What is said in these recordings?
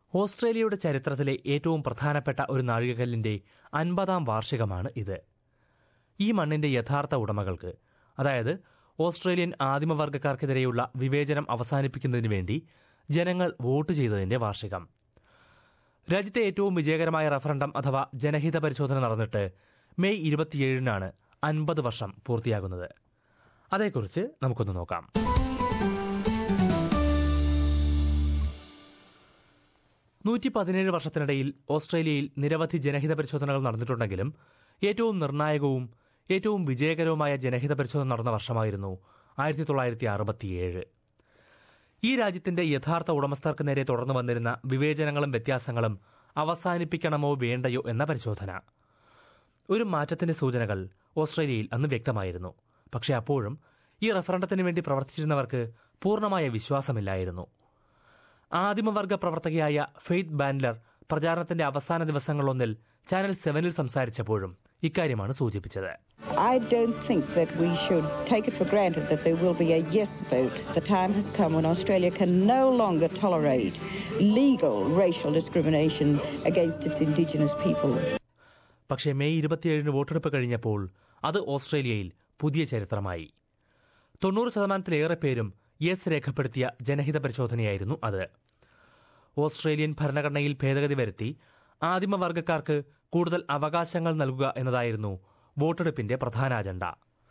ഓസ്ട്രേലിയയുടെ ചരിത്രത്തിലെ ഏറ്റവും പ്രധാനപ്പെട്ട ഒരു നാഴികക്കല്ലിന്റെ അൻപതാം വാർഷികമാണ് ഇത് ഈ മണ്ണിന്റെ യഥാർത്ഥ ഉടമകൾക്ക് അതായത് ഓസ്ട്രേലിയൻ ആദിമവർഗക്കാർക്കെതിരെയുള്ള വിവേചനം അവസാനിപ്പിക്കുന്നതിന് വേണ്ടി ജനങ്ങൾ വോട്ട് ചെയ്തതിന്റെ വാർഷികം രാജ്യത്തെ ഏറ്റവും വിജയകരമായ റഫറണ്ടം അഥവാ ജനഹിത പരിശോധന നടന്നിട്ട് മെയ് ഇരുപത്തിയേഴിനാണ് അൻപത് വർഷം പൂർത്തിയാകുന്നത് അതേക്കുറിച്ച് നമുക്കൊന്ന് നോക്കാം നൂറ്റി പതിനേഴ് വർഷത്തിനിടയിൽ ഓസ്ട്രേലിയയിൽ നിരവധി ജനഹിത പരിശോധനകൾ നടന്നിട്ടുണ്ടെങ്കിലും ഏറ്റവും നിർണായകവും ഏറ്റവും വിജയകരവുമായ ജനഹിത പരിശോധന നടന്ന വർഷമായിരുന്നു ആയിരത്തി തൊള്ളായിരത്തി അറുപത്തിയേഴ് ഈ രാജ്യത്തിന്റെ യഥാർത്ഥ ഉടമസ്ഥർക്ക് നേരെ തുടർന്നു വന്നിരുന്ന വിവേചനങ്ങളും വ്യത്യാസങ്ങളും അവസാനിപ്പിക്കണമോ വേണ്ടയോ എന്ന പരിശോധന ഒരു മാറ്റത്തിന്റെ സൂചനകൾ ഓസ്ട്രേലിയയിൽ അന്ന് വ്യക്തമായിരുന്നു പക്ഷേ അപ്പോഴും ഈ റഫറണ്ടത്തിന് വേണ്ടി പ്രവർത്തിച്ചിരുന്നവർക്ക് പൂർണ്ണമായ വിശ്വാസമില്ലായിരുന്നു ആദിമവർഗ പ്രവർത്തകയായ ഫെയ്ത്ത് ബാൻഡലർ പ്രചാരണത്തിന്റെ അവസാന ദിവസങ്ങളൊന്നിൽ ചാനൽ സെവനിൽ സംസാരിച്ചപ്പോഴും ഇക്കാര്യമാണ് സൂചിപ്പിച്ചത് I don't think that we should take it for granted that there will be a yes vote. The time has come when Australia can no longer tolerate legal racial discrimination against its Indigenous people. പക്ഷേ May ഇരുപത്തിയേഴിന് വോട്ടെടുപ്പ് കഴിഞ്ഞപ്പോൾ അത് ഓസ്ട്രേലിയയിൽ പുതിയ ചരിത്രമായി തൊണ്ണൂറ് ശതമാനത്തിലേറെ പേരും yes രേഖപ്പെടുത്തിയ ജനഹിത പരിശോധനയായിരുന്നു അത് ഓസ്ട്രേലിയൻ ഭരണഘടനയിൽ ഭേദഗതി വരുത്തി ആദിമവർഗക്കാർക്ക് കൂടുതൽ അവകാശങ്ങൾ നൽകുക എന്നതായിരുന്നു വോട്ടെടുപ്പിന്റെ പ്രധാന അജണ്ട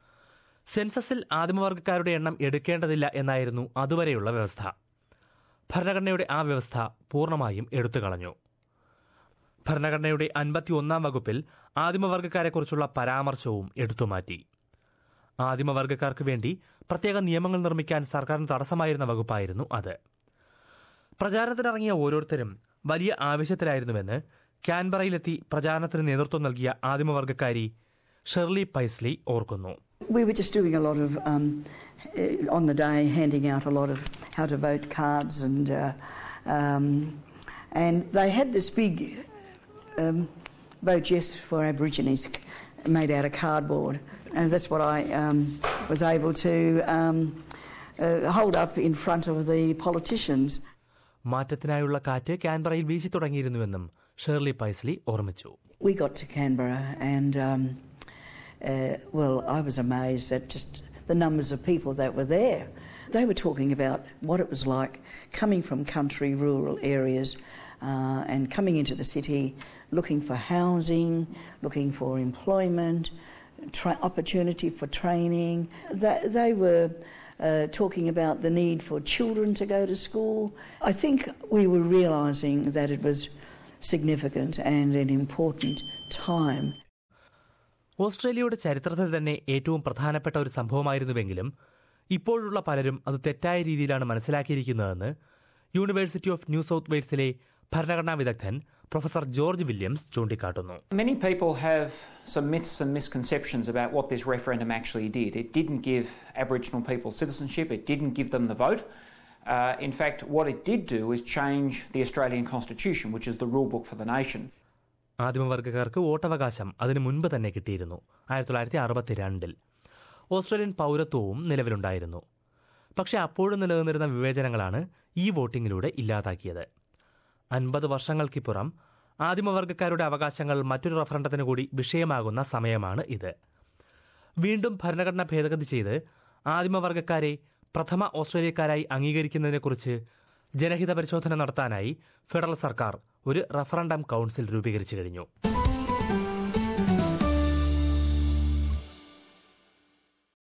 സെൻസസിൽ ആദിമവർഗക്കാരുടെ എണ്ണം എടുക്കേണ്ടതില്ല എന്നായിരുന്നു അതുവരെയുള്ള വ്യവസ്ഥ ഭരണഘടനയുടെ ആ വ്യവസ്ഥ പൂർണ്ണമായും എടുത്തുകളഞ്ഞു ഭരണഘടനയുടെ അൻപത്തിയൊന്നാം വകുപ്പിൽ ആദിമവർഗക്കാരെക്കുറിച്ചുള്ള പരാമർശവും എടുത്തുമാറ്റി ആദിമവർഗക്കാർക്ക് വേണ്ടി പ്രത്യേക നിയമങ്ങൾ നിർമ്മിക്കാൻ സർക്കാരിന് തടസ്സമായിരുന്ന വകുപ്പായിരുന്നു അത് പ്രചാരണത്തിനിറങ്ങിയ ഓരോരുത്തരും വലിയ ആവശ്യത്തിലായിരുന്നുവെന്ന് ക്യാൻബറയിലെത്തി പ്രചാരണത്തിന് നേതൃത്വം നൽകിയ ആദിമവർഗക്കാരി ഷെർലി പൈസ്ലി ഓർക്കുന്നു We were just doing a lot of, um, uh, on the day, handing out a lot of how to vote cards, and uh, um, and they had this big um, vote yes for Aborigines made out of cardboard, and that's what I um, was able to um, uh, hold up in front of the politicians. മാറ്റത്തിനായുള്ള കാറ്റ് ക്യാൻബറയിൽ വീശി തുടങ്ങിയിരുന്നുവെന്നും Shirley പൈസ്ലി ഓർമ്മിച്ചു We got to Canberra, and um, uh, well, I was amazed at just the numbers of people that were there. They were talking about what it was like coming from country, rural areas, uh, and coming into the city, looking for housing, looking for employment, tra- opportunity for training. They, they were. Uh, talking about the need for children to go to school. I think we were realising that it was significant and an important time. ഓസ്ട്രേലിയയുടെ ചരിത്രത്തിൽ തന്നെ ഏറ്റവും പ്രധാനപ്പെട്ട ഒരു സംഭവമായിരുന്നുവെങ്കിലും ഇപ്പോഴുള്ള പലരും അത് തെറ്റായ രീതിയിലാണ് മനസ്സിലാക്കിയിരിക്കുന്നതെന്ന് യൂണിവേഴ്സിറ്റി ഓഫ് ന്യൂ സൗത്ത് വെയിൽസിലെ ഭരണഘടനാ വിദഗ്ധൻ പ്രൊഫസർ ജോർജ് വില്യംസ് ചൂണ്ടിക്കാട്ടുന്നു Many people have some myths and misconceptions about what this referendum actually did. It didn't give Aboriginal people citizenship, it didn't give them the vote. Uh, in fact, what it did do is change the Australian Constitution, which is the rule book for the nation. ആദിമവർഗക്കാർക്ക് വോട്ടവകാശം അതിനു മുൻപ് തന്നെ കിട്ടിയിരുന്നു ആയിരത്തി തൊള്ളായിരത്തി അറുപത്തിരണ്ടിൽ Australian പൗരത്വവും നിലവിലുണ്ടായിരുന്നു പക്ഷേ അപ്പോഴും നിലനിന്നിരുന്ന വിവേചനങ്ങളാണ് ഈ വോട്ടിങ്ങിലൂടെ ഇല്ലാതാക്കിയത് അൻപത് വർഷങ്ങൾക്കിപ്പുറം ആദിമവർഗക്കാരുടെ അവകാശങ്ങൾ മറ്റൊരു റഫറണ്ടത്തിന് കൂടി വിഷയമാകുന്ന സമയമാണ് ഇത് വീണ്ടും ഭരണഘടന ഭേദഗതി ചെയ്ത് ആദിമവർഗക്കാരെ പ്രഥമ ഓസ്ട്രേലിയക്കാരായി അംഗീകരിക്കുന്നതിനെക്കുറിച്ച് ജനഹിത പരിശോധന നടത്താനായി ഫെഡറൽ സർക്കാർ ഒരു റഫറണ്ടം കൗൺസിൽ രൂപീകരിച്ചു കഴിഞ്ഞു